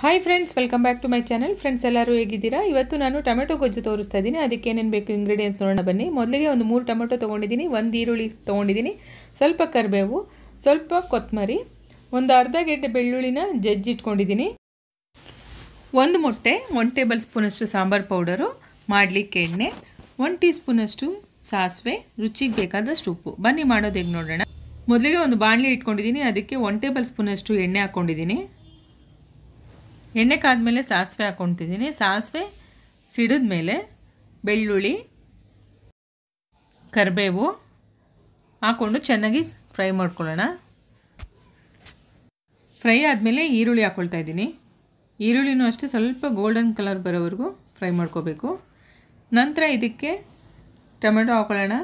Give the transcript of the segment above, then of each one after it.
hi friends welcome back to my channel friends ಎಲ್ಲರೂ ಹೇಗಿದ್ದೀರಾ ಇವತ್ತು ನಾನು ಟೊಮೆಟೊ ಗೊಜ್ಜು ತೋರಿಸ್ತಾ ಇದ್ದೀನಿ ಅದಕ್ಕೆ ಏನೇನು ಬೇಕು ಇಂಗ್ರೀಡಿಯೆಂಟ್ಸ್ ನೋಡೋಣ ಬನ್ನಿ ಮೊದಲಿಗೆ ಒಂದು ಮೂರು ಟೊಮೆಟೊ ತೊಗೊಂಡಿದ್ದೀನಿ ಒಂದು ಈರುಳ್ಳಿ ತೊಗೊಂಡಿದ್ದೀನಿ ಸ್ವಲ್ಪ ಕರಿಬೇವು ಸ್ವಲ್ಪ ಕೊತ್ತಂಬರಿ ಒಂದು ಅರ್ಧ ಗೆಡ್ಡೆ ಬೆಳ್ಳುಳ್ಳಿನ ಜಜ್ಜಿಟ್ಕೊಂಡಿದ್ದೀನಿ ಒಂದು ಮೊಟ್ಟೆ ಒನ್ ಟೇಬಲ್ ಸ್ಪೂನಷ್ಟು ಸಾಂಬಾರು ಪೌಡರು ಮಾಡಲಿಕ್ಕೆ ಎಣ್ಣೆ ಒನ್ ಟೀ ಸ್ಪೂನಷ್ಟು ಸಾಸಿವೆ ರುಚಿಗೆ ಬೇಕಾದಷ್ಟು ಉಪ್ಪು ಬನ್ನಿ ಮಾಡೋದು ಹೇಗೆ ನೋಡೋಣ ಮೊದಲಿಗೆ ಒಂದು ಬಾಣಲಿ ಇಟ್ಕೊಂಡಿದ್ದೀನಿ ಅದಕ್ಕೆ ಒನ್ ಟೇಬಲ್ ಸ್ಪೂನಷ್ಟು ಎಣ್ಣೆ ಹಾಕ್ಕೊಂಡಿದ್ದೀನಿ ಎಣ್ಣೆ ಕಾದ್ಮೇಲೆ ಸಾಸಿವೆ ಹಾಕ್ಕೊತಿದ್ದೀನಿ ಸಾಸಿವೆ ಸಿಡಿದ ಮೇಲೆ ಬೆಳ್ಳುಳ್ಳಿ ಕರಿಬೇವು ಹಾಕ್ಕೊಂಡು ಚೆನ್ನಾಗಿ ಫ್ರೈ ಮಾಡ್ಕೊಳ್ಳೋಣ ಫ್ರೈ ಆದಮೇಲೆ ಈರುಳ್ಳಿ ಹಾಕ್ಕೊಳ್ತಾ ಇದ್ದೀನಿ ಈರುಳ್ಳಿನೂ ಅಷ್ಟೇ ಸ್ವಲ್ಪ ಗೋಲ್ಡನ್ ಕಲರ್ ಬರೋವರೆಗೂ ಫ್ರೈ ಮಾಡ್ಕೋಬೇಕು ನಂತರ ಇದಕ್ಕೆ ಟೊಮೆಟೊ ಹಾಕೊಳ್ಳೋಣ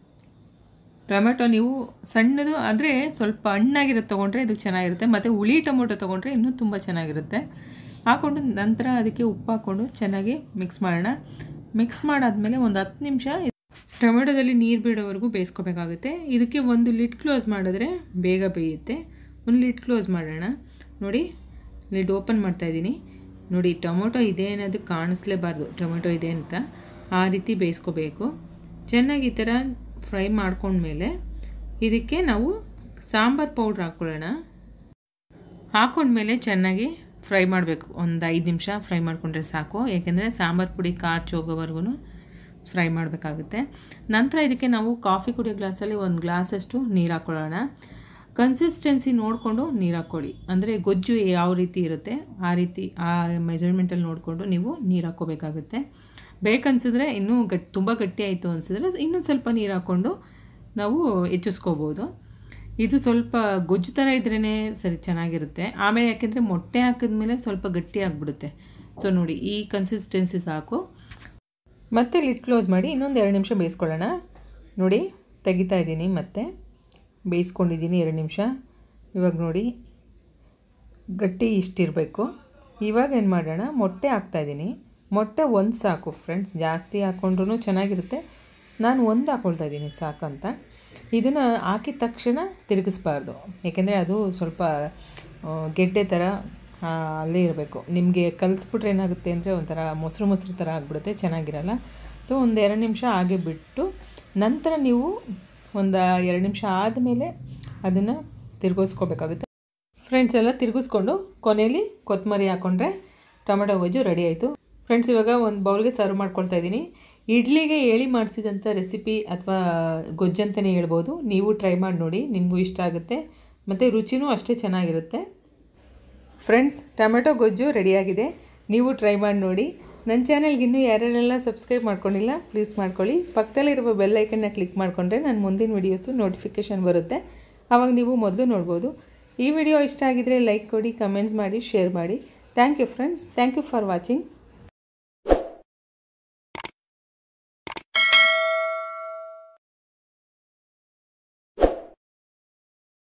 ಟೊಮೆಟೊ ನೀವು ಸಣ್ಣದು ಆದರೆ ಸ್ವಲ್ಪ ಹಣ್ಣಾಗಿರೋದು ತೊಗೊಂಡ್ರೆ ಇದು ಚೆನ್ನಾಗಿರುತ್ತೆ ಮತ್ತು ಹುಳಿ ಟೊಮೊಟೊ ತೊಗೊಂಡ್ರೆ ಇನ್ನೂ ತುಂಬ ಚೆನ್ನಾಗಿರುತ್ತೆ ಹಾಕ್ಕೊಂಡು ನಂತರ ಅದಕ್ಕೆ ಉಪ್ಪು ಹಾಕ್ಕೊಂಡು ಚೆನ್ನಾಗಿ ಮಿಕ್ಸ್ ಮಾಡೋಣ ಮಿಕ್ಸ್ ಮಾಡಾದಮೇಲೆ ಒಂದು ಹತ್ತು ನಿಮಿಷ ಟೊಮೆಟೊದಲ್ಲಿ ನೀರು ಬಿಡೋವರೆಗೂ ಬೇಯಿಸ್ಕೋಬೇಕಾಗುತ್ತೆ ಇದಕ್ಕೆ ಒಂದು ಲಿಡ್ ಕ್ಲೋಸ್ ಮಾಡಿದ್ರೆ ಬೇಗ ಬೇಯುತ್ತೆ ಒಂದು ಲಿಡ್ ಕ್ಲೋಸ್ ಮಾಡೋಣ ನೋಡಿ ಲಿಡ್ ಓಪನ್ ಮಾಡ್ತಾಯಿದ್ದೀನಿ ನೋಡಿ ಟೊಮೊಟೊ ಇದೆ ಅನ್ನೋದು ಕಾಣಿಸ್ಲೇಬಾರ್ದು ಟೊಮೆಟೊ ಇದೆ ಅಂತ ಆ ರೀತಿ ಬೇಯಿಸ್ಕೋಬೇಕು ಚೆನ್ನಾಗಿ ಈ ಥರ ಫ್ರೈ ಮಾಡ್ಕೊಂಡ್ಮೇಲೆ ಇದಕ್ಕೆ ನಾವು ಸಾಂಬಾರು ಪೌಡ್ರ್ ಹಾಕ್ಕೊಳ್ಳೋಣ ಹಾಕ್ಕೊಂಡ್ಮೇಲೆ ಚೆನ್ನಾಗಿ ಫ್ರೈ ಮಾಡಬೇಕು ಒಂದು ಐದು ನಿಮಿಷ ಫ್ರೈ ಮಾಡಿಕೊಂಡ್ರೆ ಸಾಕು ಏಕೆಂದರೆ ಸಾಂಬಾರು ಪುಡಿ ಖಾರ್ಚ್ ಹೋಗೋವರೆಗೂ ಫ್ರೈ ಮಾಡಬೇಕಾಗುತ್ತೆ ನಂತರ ಇದಕ್ಕೆ ನಾವು ಕಾಫಿ ಕುಡಿಯೋ ಗ್ಲಾಸಲ್ಲಿ ಒಂದು ಗ್ಲಾಸಷ್ಟು ನೀರು ಹಾಕ್ಕೊಳ್ಳೋಣ ಕನ್ಸಿಸ್ಟೆನ್ಸಿ ನೋಡಿಕೊಂಡು ನೀರು ಹಾಕ್ಕೊಳ್ಳಿ ಅಂದರೆ ಗೊಜ್ಜು ಯಾವ ರೀತಿ ಇರುತ್ತೆ ಆ ರೀತಿ ಆ ಮೆಜರ್ಮೆಂಟಲ್ಲಿ ನೋಡಿಕೊಂಡು ನೀವು ನೀರು ಹಾಕ್ಕೋಬೇಕಾಗುತ್ತೆ ಬೇಕನ್ಸಿದ್ರೆ ಇನ್ನೂ ಗಟ್ ತುಂಬ ಗಟ್ಟಿ ಆಯಿತು ಅನಿಸಿದ್ರೆ ಇನ್ನೊಂದು ಸ್ವಲ್ಪ ನೀರು ಹಾಕ್ಕೊಂಡು ನಾವು ಹೆಚ್ಚಿಸ್ಕೋಬೋದು ಇದು ಸ್ವಲ್ಪ ಗೊಜ್ಜು ಥರ ಇದ್ರೇ ಸರಿ ಚೆನ್ನಾಗಿರುತ್ತೆ ಆಮೇಲೆ ಯಾಕೆಂದರೆ ಮೊಟ್ಟೆ ಹಾಕಿದ್ಮೇಲೆ ಸ್ವಲ್ಪ ಗಟ್ಟಿ ಆಗಿಬಿಡುತ್ತೆ ಸೊ ನೋಡಿ ಈ ಕನ್ಸಿಸ್ಟೆನ್ಸಿ ಸಾಕು ಮತ್ತೆ ಲಿಟ್ ಕ್ಲೋಸ್ ಮಾಡಿ ಇನ್ನೊಂದು ಎರಡು ನಿಮಿಷ ಬೇಯಿಸ್ಕೊಳ್ಳೋಣ ನೋಡಿ ತೆಗಿತಾ ಇದ್ದೀನಿ ಮತ್ತೆ ಬೇಯಿಸ್ಕೊಂಡಿದ್ದೀನಿ ಎರಡು ನಿಮಿಷ ಇವಾಗ ನೋಡಿ ಗಟ್ಟಿ ಇಷ್ಟಿರಬೇಕು ಇವಾಗ ಏನು ಮಾಡೋಣ ಮೊಟ್ಟೆ ಹಾಕ್ತಾಯಿದ್ದೀನಿ ಮೊಟ್ಟೆ ಒಂದು ಸಾಕು ಫ್ರೆಂಡ್ಸ್ ಜಾಸ್ತಿ ಹಾಕ್ಕೊಂಡ್ರೂ ಚೆನ್ನಾಗಿರುತ್ತೆ ನಾನು ಒಂದು ಹಾಕ್ಕೊಳ್ತಾ ಇದ್ದೀನಿ ಸಾಕಂತ ಇದನ್ನು ಹಾಕಿದ ತಕ್ಷಣ ತಿರುಗಿಸ್ಬಾರ್ದು ಏಕೆಂದರೆ ಅದು ಸ್ವಲ್ಪ ಗೆಡ್ಡೆ ಥರ ಅಲ್ಲೇ ಇರಬೇಕು ನಿಮಗೆ ಕಲಿಸ್ಬಿಟ್ರೆ ಏನಾಗುತ್ತೆ ಅಂದರೆ ಒಂಥರ ಮೊಸರು ಮೊಸರು ಥರ ಆಗಿಬಿಡುತ್ತೆ ಚೆನ್ನಾಗಿರಲ್ಲ ಸೊ ಒಂದು ಎರಡು ನಿಮಿಷ ಹಾಗೆ ಬಿಟ್ಟು ನಂತರ ನೀವು ಒಂದು ಎರಡು ನಿಮಿಷ ಆದಮೇಲೆ ಅದನ್ನು ತಿರುಗಿಸ್ಕೋಬೇಕಾಗುತ್ತೆ ಫ್ರೆಂಡ್ಸ್ ಎಲ್ಲ ತಿರುಗಿಸ್ಕೊಂಡು ಕೊನೆಯಲ್ಲಿ ಕೊತ್ತಂಬರಿ ಹಾಕ್ಕೊಂಡ್ರೆ ಟೊಮೆಟೊ ಗೊಜ್ಜು ರೆಡಿ ಆಯಿತು ಫ್ರೆಂಡ್ಸ್ ಇವಾಗ ಒಂದು ಬೌಲ್ಗೆ ಸರ್ವ್ ಮಾಡ್ಕೊಳ್ತಾ ಇದ್ದೀನಿ ಇಡ್ಲಿಗೆ ಹೇಳಿ ಮಾಡಿಸಿದಂಥ ರೆಸಿಪಿ ಅಥವಾ ಗೊಜ್ಜಂತಲೇ ಹೇಳ್ಬೋದು ನೀವು ಟ್ರೈ ಮಾಡಿ ನೋಡಿ ನಿಮಗೂ ಇಷ್ಟ ಆಗುತ್ತೆ ಮತ್ತು ರುಚಿನೂ ಅಷ್ಟೇ ಚೆನ್ನಾಗಿರುತ್ತೆ ಫ್ರೆಂಡ್ಸ್ ಟೊಮೆಟೊ ಗೊಜ್ಜು ರೆಡಿಯಾಗಿದೆ ನೀವು ಟ್ರೈ ಮಾಡಿ ನೋಡಿ ನನ್ನ ಚಾನಲ್ಗೆ ಇನ್ನೂ ಯಾರ್ಯಾರೆಲ್ಲ ಸಬ್ಸ್ಕ್ರೈಬ್ ಮಾಡ್ಕೊಂಡಿಲ್ಲ ಪ್ಲೀಸ್ ಮಾಡ್ಕೊಳ್ಳಿ ಪಕ್ಕದಲ್ಲಿರುವ ಬೆಲ್ಲೈಕನ್ನ ಕ್ಲಿಕ್ ಮಾಡಿಕೊಂಡ್ರೆ ನನ್ನ ಮುಂದಿನ ವೀಡಿಯೋಸು ನೋಟಿಫಿಕೇಷನ್ ಬರುತ್ತೆ ಆವಾಗ ನೀವು ಮೊದಲು ನೋಡ್ಬೋದು ಈ ವಿಡಿಯೋ ಇಷ್ಟ ಆಗಿದರೆ ಲೈಕ್ ಕೊಡಿ ಕಮೆಂಟ್ಸ್ ಮಾಡಿ ಶೇರ್ ಮಾಡಿ thank you friends thank you for watching